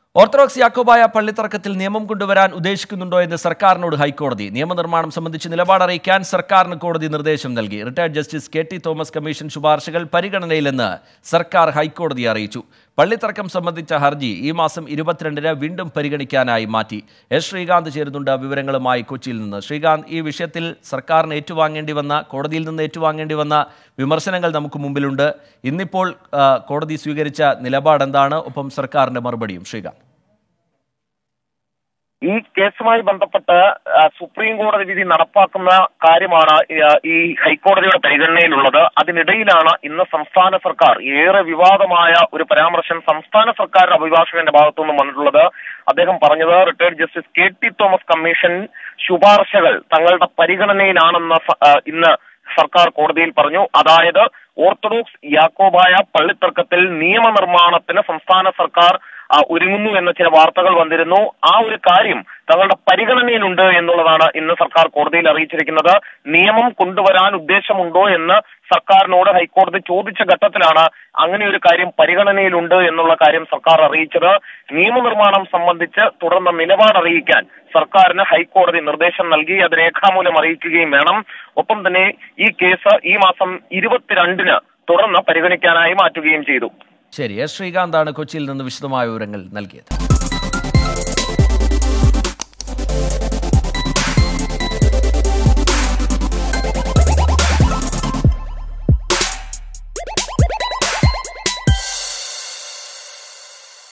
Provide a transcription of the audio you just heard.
orthodox Yakobaya പള്ളിത്തർക്കത്തിൽ നിയമം കൊണ്ടുവരാൻ ഉദ്ദേശിക്കുന്നുണ്ടോ എന്ന് സർക്കാരിനോട് ഹൈക്കോടതി നിയമനിർമ്മാണം സംബന്ധിച്ച് നിലപാട് അറിയിക്കാൻ സർക്കാരിന് കോടതി നിർദ്ദേശം നൽകി retired justice K T Thomas commission ശുപാർശകൾ പരിഗണനയിലെന്ന് സർക്കാർ ഹൈക്കോടതിയെ അറിയിച്ചു പള്ളിത്തർക്കം സംബന്ധിച്ച ഹർജി ഈ മാസം ഇരുപത്തിരണ്ടിന് വീണ്ടും പരിഗണിക്കാനായി മാറ്റി എസ് ശ്രീകാന്ത് ചേരുന്നുണ്ട് വിവരങ്ങളുമായി കൊച്ചിയിൽ നിന്ന് ശ്രീകാന്ത് ഈ വിഷയത്തിൽ സർക്കാരിന് ഏറ്റുവാങ്ങേണ്ടി വന്ന കോടതിയിൽ നിന്ന് ഏറ്റുവാങ്ങേണ്ടി വന്ന വിമർശനങ്ങൾ നമുക്ക് മുമ്പിലുണ്ട് ഇന്നിപ്പോൾ ആ, കോടതി സ്വീകരിച്ച നിലപാട് എന്താണ് ഒപ്പം സർക്കാരിന്റെ മറുപടിയും ശ്രീകാന്ത് ഈ കേസുമായി ബന്ധപ്പെട്ട് ആ, സുപ്രീം കോടതി വിധി നടപ്പാക്കുന്ന കാര്യമാണ് ആ, ഈ ഹൈക്കോടതിയുടെ പരിഗണനയിലുള്ളത് അതിനിടയിലാണ് ഇന്ന് സംസ്ഥാന സർക്കാർ ഏറെ വിവാദമായ ഒരു പരാമർശം സംസ്ഥാന സർക്കാരിന്റെ അഭിഭാഷകന്റെ ഭാഗത്തുനിന്നും വന്നിട്ടുള്ളത് അദ്ദേഹം പറഞ്ഞത് retired justice K T Thomas commission ശുപാർശകൾ തങ്ങളുടെ പരിഗണനയിലാണെന്ന് സ- ആ, ഇന്ന് സർക്കാർ കോടതിയിൽ പറഞ്ഞു അതായത് ഓർത്തഡോക്സ് യാക്കോബായ പള്ളിത്തർക്കത്തിൽ നിയമനിർമ്മാണത്തിന് സംസ്ഥാന സർക്കാർ ആ, ഒരുങ്ങുന്നു എന്ന ചില വാർത്തകൾ വന്നിരുന്നു ആ ഒരു കാര്യം തങ്ങളുടെ പരിഗണനയിലുണ്ട് എന്നുള്ളതാണ് ഇന്ന് സർക്കാർ കോടതിയിൽ അറിയിച്ചിരിക്കുന്നത് നിയമം കൊണ്ടുവരാൻ ഉദ്ദേശമുണ്ടോ എന്ന് സർക്കാരിനോട് ഹൈക്കോടതി ചോദിച്ച ഘട്ടത്തിലാണ് അങ്ങനെ ഒരു കാര്യം പരിഗണനയിലുണ്ട് എന്നുള്ള കാര്യം സർക്കാർ അറിയിച്ചത് നിയമനിർമ്മാണം സംബന്ധിച്ച് തുടർന്ന് നിലപാട് അറിയിക്കാൻ സർക്കാരിന് ഹൈക്കോടതി നിർദ്ദേശം നൽകി അത് രേഖാമൂലം അറിയിക്കുകയും വേണം ഒപ്പം തന്നെ ഈ കേസ് ഈ മാസം ഇരുപത്തിരണ്ടിന് തുടർന്ന് പരിഗണിക്കാനായി മാറ്റുകയും ചെയ്തു ശരി എസ് ശ്രീകാന്താണ് കൊച്ചിയിൽ നിന്ന് വിശദമായ വിവരങ്ങൾ നൽകിയത്